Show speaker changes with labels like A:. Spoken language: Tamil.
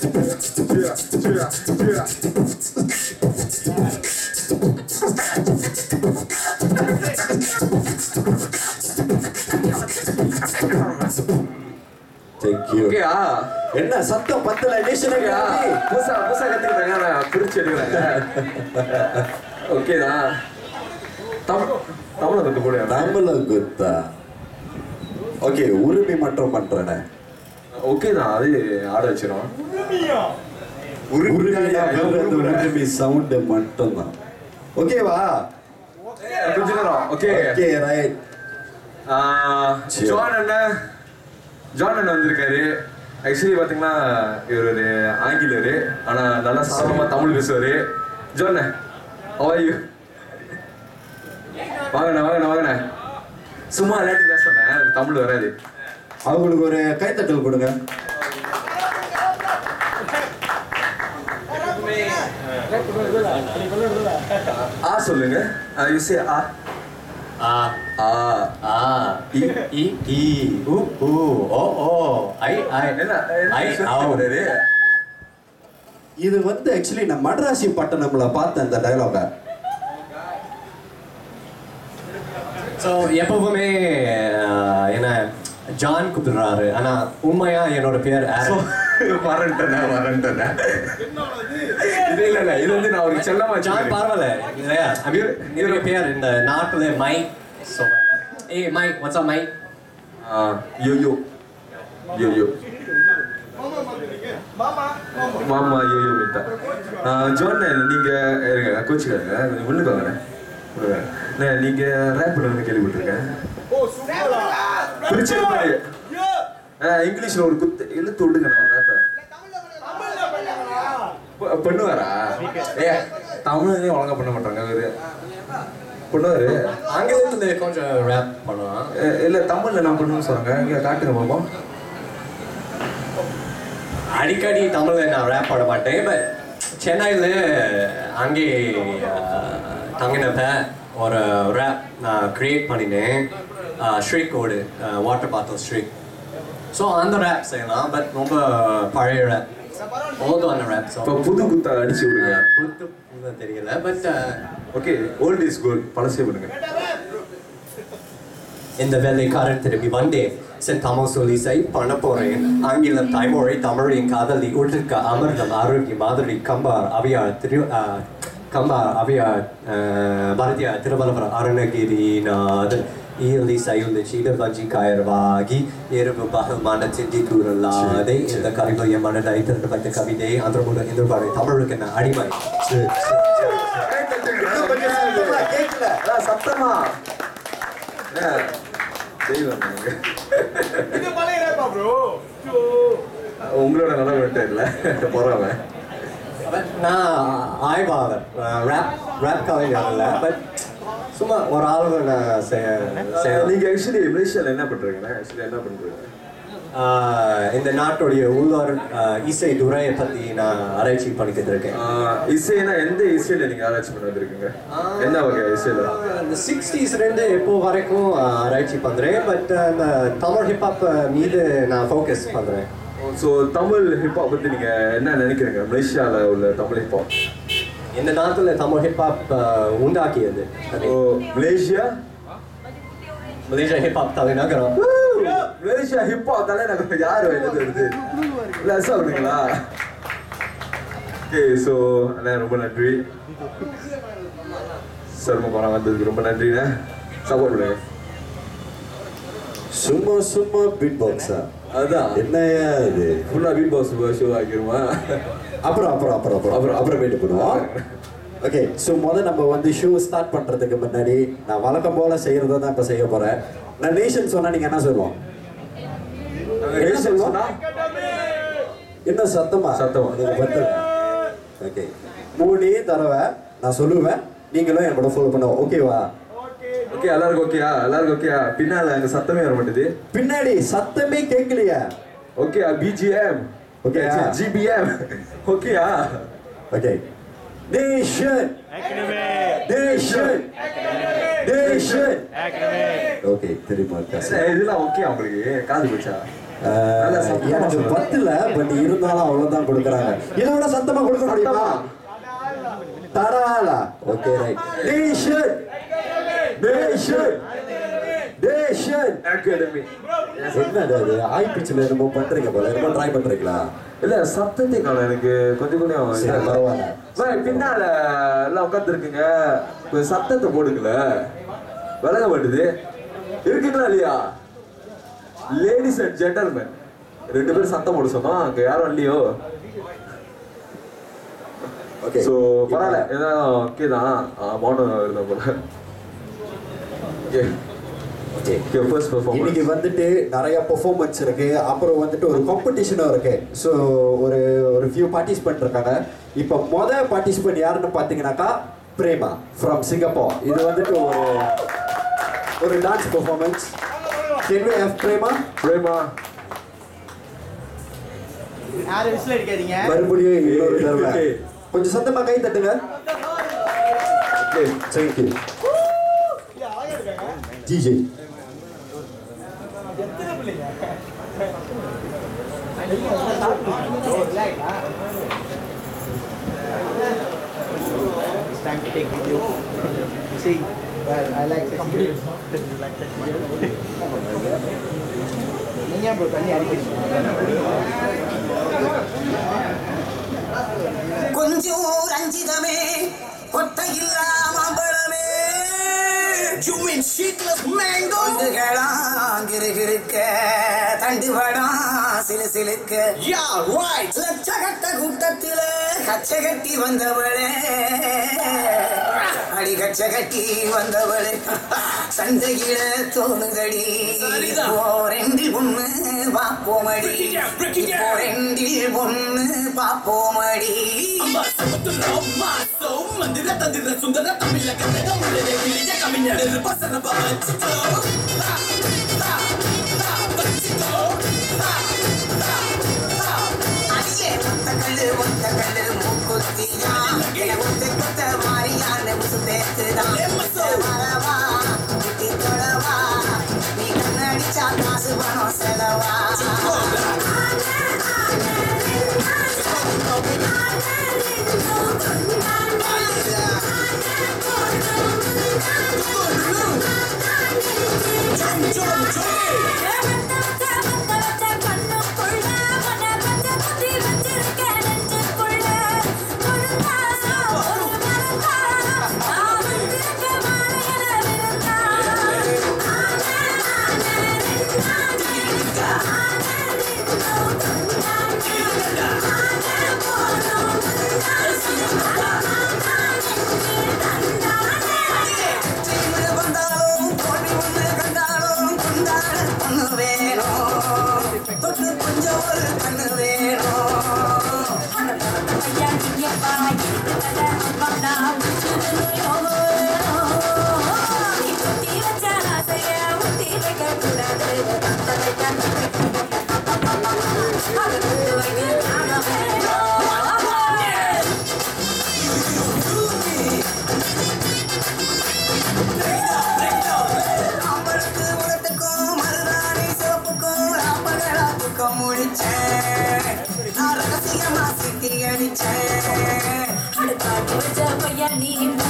A: தேங்க்யூ
B: ஓகேயா
A: என்ன சத்தம் பத்தல நேஷனே
B: ஓகேயா புதுசா புதுசா கத்துக்கிட்டாங்க நான் குறிச்சு எடுக்கிறாங்க ஓகேதா தமிழ் தமிழை கத்து போடு
A: தமிழ குத்தா ஓகே உரிமை மட்டும் பண்றேனே
B: ஓகேதான் அது ஆட வச்சிரும்
A: உரிமை சவுண்ட் மட்டும் தான் ஓகேவா
B: கொஞ்ச நேரம் ஓகே
A: ஓகே ரைட் சரி.
B: ஜான் அண்ணன் ஜான் அண்ணன் வந்திருக்காரு ஆக்சுவலி பார்த்தீங்கன்னா இவர் ஒரு ஆங்கிலரு ஆனால் நல்லா சாதாரணமாக தமிழ் பேசுவார் ஜான் அவையூ வாங்கண்ணே வாங்கண்ணே வாங்கண்ணே சும்மா விளையாட்டு பேச சொன்னேன் தமிழ் வராது
A: அவங்களுக்கு ஒரு கைத்தட்டல் கொடுங்க
B: ஆ சொல்லுங்க யூ சே ஆ
C: ஆ
B: ஆ
C: ஆ இ இ இ உ உ ஓ ஓ ஐ ஐ
B: என்ன என்ன
C: ஐ
B: சொல்லிட்டு
C: ஆவ்
B: போறாரு?
A: இது வந்து ஆக்சுவலி நான் மட்ராசி பட்டணம்ல பார்த்தேன் இந்த டயலாக
C: ஸோ எப்பவுமே ஆஹ், என்ன ஜான் கூப்பிடுறாரு ஆனா உண்மையா என்னோட பேர் ஆரன்
B: வரேன்ட்டேண்ணே, வரேன்ட்டேண்ணே. இது இல்ல இல்ல இது வந்து நான் அவருக்கு செல்லமா
C: ஜான்
B: வச்சிருக்கேன்.
C: பரவாயில்ல இல்லையா
B: இவரு-
C: என்னுடைய பேர் இந்த நாட்டுல மைக் சொல்றாங்க ஏய் மைக் வாட்ஸ் அப் மைக்
B: ஆ, யோயோ யோயோ மாமா யோயோ மிட்டா ஜோன் நீங்க இருங்க கோச்சுக்காங்க கொஞ்சம் முன்னுக்கு வாங்கண்ணே முன்னுக்கு வாங்க. அண்ணே, நீங்க ரேப் பண்ணுறது கேள்விப்பட்டிருக்கேன் பிடிச்சிருப்பாரு இங்கிலீஷ்ல ஒரு குத்து இழுத்து விடுங்க நான் ரேப்பை பண்ணுவாரா ஏ தமிழ்லயே ஒழுங்கா பண்ண மாட்டாங்க அவரு பண்ணுவாரு
C: ஆங்கிலத்துல கொஞ்சம் ரேப் பண்ணுவான்
B: ஏ, இல்ல தமிழ்ல நான் பண்ணுவேன்னு சொல்றாங்க இங்க காட்டுங்க பாப்போம்
C: அடிக்கடி தமிழ்ல நான் ரேப் பண்ண மாட்டேன் பட் சென்னையில் அங்கே ஆஹ், தங்கினப்ப ஒரு ரேப் நான் கிரியேட் பண்ணினேன் ஸ்ட்ரீக்கோடு வாட்டர் பாத்தல் ஸ்ட்ரீக் ஸோ அந்த ரேப் செய்யலாம் பட் ரொம்ப பழைய ரேப் ஓதும் அந்த ரேப் ஸோ
B: இப்ப புது குத்தா அடிச்சு விடுங்க
C: புத்து புது தெரியல but
B: okay old is gold பழசே பண்ணுங்க
C: இந்த வேலைக்காரன் திரும்பி வந்தேன் சென் தமிழ் சொல்லி செய் பண்ண போறேன் ஆங்கிலம் தாய்மொழி தமிழின் காதலி உற்றிருக்க அமிர்தம் ஆரோக்கிய மாதிரி கம்பார் அவையார் திரு ஆஹ், கம்பார் அவையார் ஆஹ், பாரதிய திருவள்ளுவர் அருணகிரிநாதன் ஈயலி சையுள்ள சீட வஞ்சி காயர்வாகி இரவு பகல் மன சிந்தி கூறலாதே இந்த கவிதை என் மனதை திறந்து வைத்த கவிதை அந்த இந்த பாடை தமிழுக்கு நான் அடிமை
A: சரி, சரி, சரி, சரி. கேட்கல
B: அதான் சத்தமா ஏ, தெய்வம் நீங்க.
D: இது பழைய ரேப்பா ப்ரோ
B: உங்களோட நிலைமை தெரியல பொறாம
C: But நான் ஆய்வாளர் ரேப் ரேப் கலைஞர் இல்லை பட் சும்மா ஒரு ஆளுங்க நான் செய்ய செய்ய
B: நீங்க ஆக்சுவலி மலேசியால என்ன பண்றீங்க ஆக்சுவலி என்ன பண்றீங்க
C: ஆஹ் இந்த நாட்டுடைய உள்ளூர் ஆஹ் இசை துறையை பற்றி நான் ஆராய்ச்சி பண்ணிக்கிட்டு இருக்கேன்
B: ஆஹ், இசைனா எந்த இசையில நீங்க ஆராய்ச்சி பண்ண வந்திருக்கீங்க என்ன வகை இசையில
C: இந்த சிக்ஸ்டீஸ்லேருந்து இப்போ வரைக்கும் ஆஹ் ஆராய்ச்சி பண்ணுறேன் பட் அந்த தமிழ் ஹிப்ஹாப் மீது நான் ஃபோக்கஸ் பண்ணுறேன்
B: ஸோ தமிழ் ஹிப்ஹாப் பத்தி நீங்க என்ன நினைக்கிறீங்க மலேசியால உள்ள தமிழ் ஹிப்ஹாப்
C: இந்த நாட்டில் தமிழ் ஹிப்ஹாப் உண்டாக்கியது அது
B: ஓ மலேசியா
C: மலேசியா ஹிப்ஹாப் தலைநகரம்
B: மலேசியா ஹிப்ஹாப் தானே எனக்கு யார் வயது வருது இல்லை சாப்பிடுங்களா ஓகே ஸோ அண்ணா ரொம்ப நன்றி சர்ம படம் வந்ததுக்கு ரொம்ப நன்றிண்ணே சப்போர்ட் பண்ணுங்க
A: சும்மா சும்மா பீட் பாக்ஸா
B: அதுதான்
A: என்னையா இது
B: ஃபுல்லாக பீட் பாக்ஸ் ஷோ ஆக்கிருமா
A: அப்புறம் அப்புறம் அப்புறம் அப்புறம் அப்புறம் அப்புறமேட்டு பண்ணுவோம் ஓகே ஸோ முதல் நம்ம வந்து ஷோ ஸ்டார்ட் பண்ணுறதுக்கு முன்னாடி நான் வழக்கம் போல செய்கிறத தான் இப்போ செய்ய போகிறேன் நான் நேஷன் சொன்னால் நீங்கள் என்ன சொல்லுவோம் என்ன சொல்லுவோம் என்ன சத்தமா
B: சத்தமா.
A: எனக்கு பத்தல ஓகே மூணே தடவை நான் சொல்லுவேன் நீங்களும் என் கூட ஃபாலோ பண்ணுவோம் ஓகேவா
B: ஓகே எல்லாருக்கும் ஓகேயா எல்லாருக்கும் ஓகேயா பின்னால அங்க சத்தமே வர மாட்டேது
A: பின்னாடி சத்தமே கேட்கலையா
B: okay BGM
A: Okay, ah.
B: GBM ஓகேயா
A: okay nation nation nation okay திரும்ப
B: இதெல்லாம் ஓகே உங்களுக்கு காது போச்சா நல்லா
A: அஹ்,
B: சத்தமா
A: எனக்கு
B: சொல்லு.
A: பத்துல பட் இருந்தாலும் அவ்வளவுதான் கொடுக்குறாங்க இதை விட சத்தமா கொடுக்க முடியுமா தராலா okay right nation nation nation
B: academy
A: என்னது அது ஆய் பிச்சில் என்னமோ பண்றீங்க போல என்னமோ ட்ரை பண்றீங்களா
B: இல்ல சத்தத்தை காணும் எனக்கு கொஞ்சம் கொஞ்சம்
A: சரி,
B: இதா இருக்கு.
A: பரவாயில்ல.
B: பாய், பின்னால எல்லாம் உட்காந்துருக்குங்க கொஞ்சம் சத்தத்தை போடுங்கள விலக மாட்டுது இருக்குங்களா இல்லையா லேடிஸ் அண்ட் ஜென்டல்மேன் ரெண்டு பேரும் சத்தம் போட சொன்னோம் அங்க யாரும் இல்லையோ
A: ஓகே
B: ஸோ பரவாயில்ல ஏதாவது ஓகே தான் மௌனம் இருந்த போல okay
A: okay
B: okay first performance
A: இன்னைக்கு வந்துட்டு நிறைய பெர்ஃபார்மன்ஸ் இருக்கு அப்புறம் வந்துட்டு ஒரு காம்படிஷனும் இருக்கு ஸோ ஒரு ஒரு ஃபியூ பார்ட்டிசிபென்ட் இருக்காங்க இப்போ மொத பார்ட்டிசிபென்ட் யாருன்னு பார்த்தீங்கன்னாக்கா பிரேமா ஃப்ரம் சிங்கப்பூர் இது வந்துட்டு ஒரு ஒரு dance performance can we have Prema
B: Prema
D: யாரும் விசில் அடிக்காதீங்க
A: மறுபடியும் இன்னொரு தடவை கொஞ்சம் சத்தமா கை தட்டுங்க
B: ஓகே
A: தேங்க்யூ ஜிஜே
D: எத்தனை பிள்ளைங்க Time to take video. See, well, I like this video. You like that video? நீங்க ஏன் bro தண்ணி அடிக்கிறீங்க
E: கொஞ்சம் ரஞ்சிதமே கொட்டையில்லா மாம்பழமே You mean sheetless mango? கிருகிருக்க தண்டு வடம் சிலு சிலுக்க Yeah, right. லட்சகட்ட கூட்டத்தில கச்சை கட்டி வந்தவளே அடி கச்சை கட்டி வந்தவளே சந்தையில தோணுதடி இப்போ ரெண்டில் ஒண்ணு பாப்போமடி இப்போ ரெண்டில் ஒண்ணு பாப்போமடி அடியே ஒத்த கல்லு ஒத்த கல்லு மூக்குத்தியா என ஒத்த கொத்த மாறியான முசு பேத்துதான் வரவா குட்டி தொடவா நீ கண்ணடிச்சா காசு பணம் செலவா செய்து வந்தாலும் தோல்வி ஒன்று கண்டாலும் கொண்டாட பொண்ணு வேணும் தொட்டு கொஞ்சம் ஒரு கண்ணு வேணும் அவளுக்கு உலகத்துக்கும் மருதாணி சிவப்புக்கும் ராப்பகலாத்துக்கும் முடிச்சேன் நான் ரகசியமா சிட்டி அடிச்சேன்
F: அடுப்பாட்டு வச்ச பையன் நீ